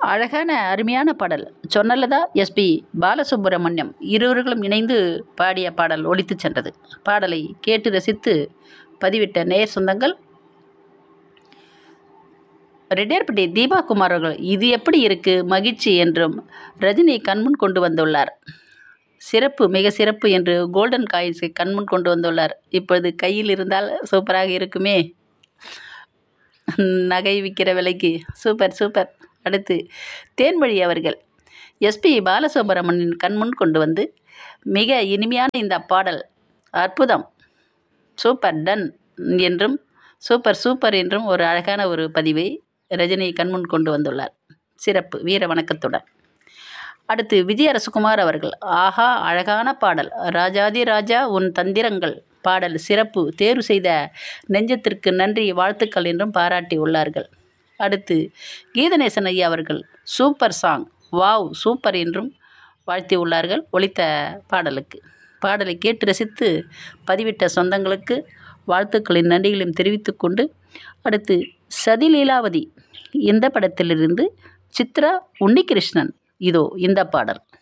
அழகான அருமையான பாடல் சொன்னல்லதா எஸ்பி பாலசுப்ரமணியம் இருவர்களும் இணைந்து பாடிய பாடல் ஒலித்துச் சென்றது பாடலை கேட்டு ரசித்து பதிவிட்ட நேயர் சொந்தங்கள் ரெட்டியார்பட்டி தீபா குமார் அவர்கள் இது எப்படி இருக்கு மகிழ்ச்சி என்றும் ரஜினி கண்முன் கொண்டு வந்துள்ளார் சிறப்பு மிக சிறப்பு என்று கோல்டன் காயின்ஸை கண்முன் கொண்டு வந்துள்ளார் இப்பொழுது கையில் இருந்தால் சூப்பராக இருக்குமே நகை விற்கிற விலைக்கு சூப்பர் சூப்பர் அடுத்து தேன்மொழி அவர்கள் எஸ்பி பாலசுப்ரமணியன் கண்முன் கொண்டு வந்து மிக இனிமையான இந்த பாடல் அற்புதம் சூப்பர் டன் என்றும் சூப்பர் சூப்பர் என்றும் ஒரு அழகான ஒரு பதிவை ரஜினி கண்முன் கொண்டு வந்துள்ளார் சிறப்பு வீர வணக்கத்துடன் அடுத்து விஜய் அரசகுமார் அவர்கள் ஆஹா அழகான பாடல் ராஜாதி ராஜா உன் தந்திரங்கள் பாடல் சிறப்பு தேர்வு செய்த நெஞ்சத்திற்கு நன்றி வாழ்த்துக்கள் என்றும் பாராட்டி உள்ளார்கள் அடுத்து கீதநேசன் ஐயா அவர்கள் சூப்பர் சாங் வாவ் சூப்பர் என்றும் வாழ்த்தி உள்ளார்கள் ஒலித்த பாடலுக்கு பாடலை கேட்டு ரசித்து பதிவிட்ட சொந்தங்களுக்கு வாழ்த்துக்களின் நன்றிகளையும் தெரிவித்துக்கொண்டு அடுத்து சதி லீலாவதி இந்த படத்திலிருந்து சித்ரா உன்னிகிருஷ்ணன் இதோ இந்த பாடல்